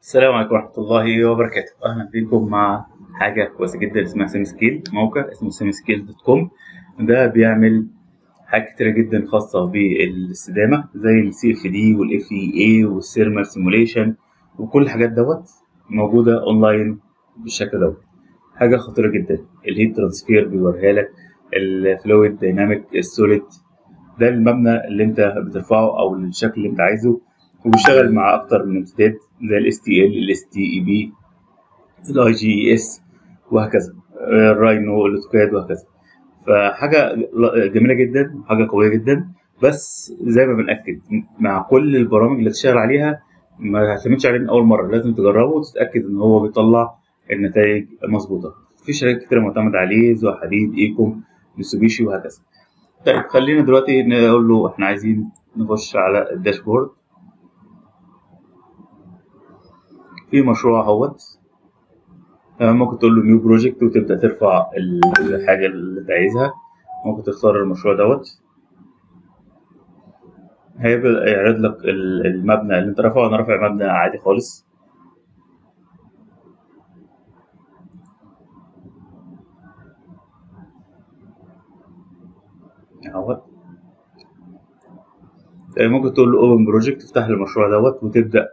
السلام عليكم ورحمة الله وبركاته أهلا بكم مع حاجة كويسة جدا اسمها سيمي سكيل موقع اسمه سيمي سكيل دوت كوم ده بيعمل حاجات كتيرة جدا خاصة بالاستدامة زي السي اف دي والاف اي اي والسيرمال سيموليشن وكل الحاجات دوت موجودة اونلاين بالشكل دوت حاجة خطيرة جدا الهيت ترانسفير بيوريها لك الفلويد دايناميك السوليد ده المبنى اللي انت بترفعه او الشكل اللي انت عايزه وبيشتغل مع اكتر من امتداد زي الاس تي ال الاس تي اي بي الاي جي اس وهكذا الراينو الاوتوكاد وهكذا فحاجه جميله جدا وحاجه قويه جدا بس زي ما بنأكد مع كل البرامج اللي تشتغل عليها ما تعتمدش عليه من اول مره لازم تجربه وتتاكد ان هو بيطلع النتائج مظبوطه في شركات كتير معتمد عليه زي حديد ايكوم mitsubishi وهكذا طيب خلينا دلوقتي نقول له احنا عايزين نخش على الداشبورد في مشروع اهوت ممكن تقول له نيو بروجكت وتبدا ترفع الحاجه اللي انت عايزها ممكن تختار المشروع دوت هيبدا يعرض لك المبنى اللي انت رافعه انا رافع مبنى عادي خالص اهوت ممكن تقول له اوبن بروجكت تفتح المشروع دوت وتبدا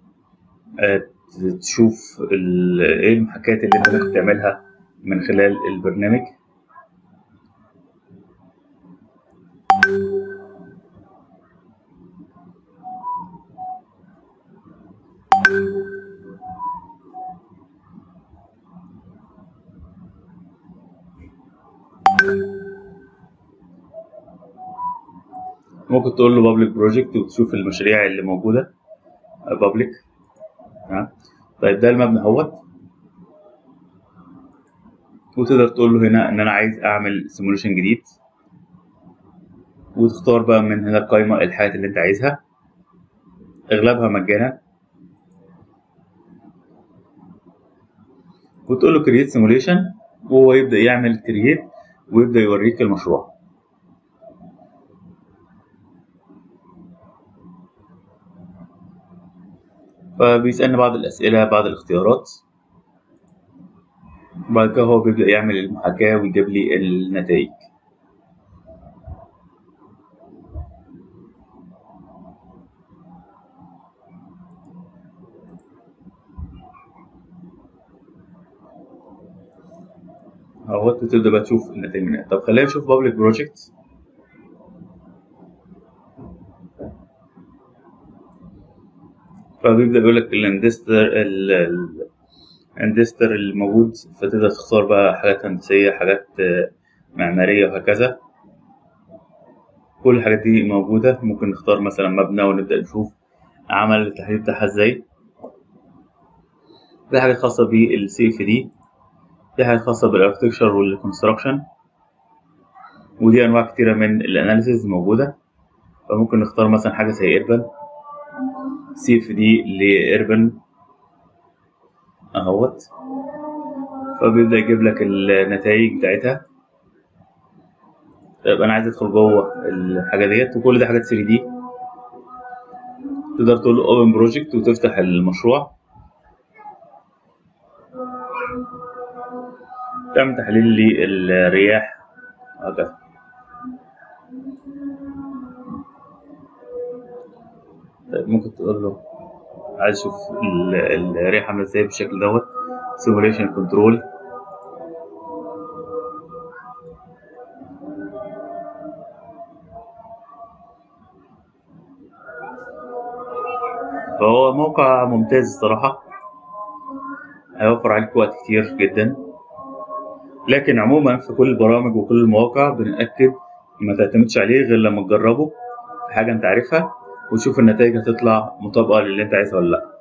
تشوف ايه المحاكاة اللي انت ممكن تعملها من خلال البرنامج ممكن تقول له بابليك بروجكت وتشوف المشاريع اللي موجودة بابليك طيب ده المبنى اهوت وتقدر تقول له هنا ان انا عايز اعمل سيموليشن جديد وتختار بقى من هنا القائمة الحاجات اللي انت عايزها اغلبها مجانا وتقول له كرييت سيموليشن وهو يبدأ يعمل كرييت ويبدأ يوريك المشروع فبيسألني بعض الأسئلة بعض الاختيارات بعد كده هو بيبدأ يعمل المحاكاة ويجيب لي النتائج اهوت تبدأ بقى تشوف النتائج من طب خلينا نشوف بابليك بروجكت فبيبدأ يقول لك الاندستر الاندستر الموجود فتقدر تختار بقى حاجات هندسية حاجات معمارية وهكذا كل الحاجات دي موجودة ممكن نختار مثلا مبنى ونبدأ نشوف عمل التحليل بتاعها ازاي دي حاجات خاصة بالسي اف دي دي حاجات خاصة بالاركتكشر والكونستراكشن ودي أنواع كتيرة من الأناليسيز موجودة فممكن نختار مثلا حاجة زي إيربان سي اف دي لإيربن اهوت فبيبدأ يجيب لك النتائج بتاعتها طيب انا عايز ادخل جوه الحاجه ديت وكل ده حاجات 3 دي تقدر تقول له اوبن بروجكت وتفتح المشروع تعمل تحليل للرياح وهكذا طيب ممكن تقول له عايز اشوف الريحة عاملة ازاي بالشكل دوت سيموليشن كنترول فهو موقع ممتاز الصراحة هيوفر عليك وقت كتير جدا لكن عموما في كل البرامج وكل المواقع بنأكد ما تعتمدش عليه غير لما تجربه حاجة انت عارفها وتشوف النتائج هتطلع مطابقة للي انت عايزها ولا لأ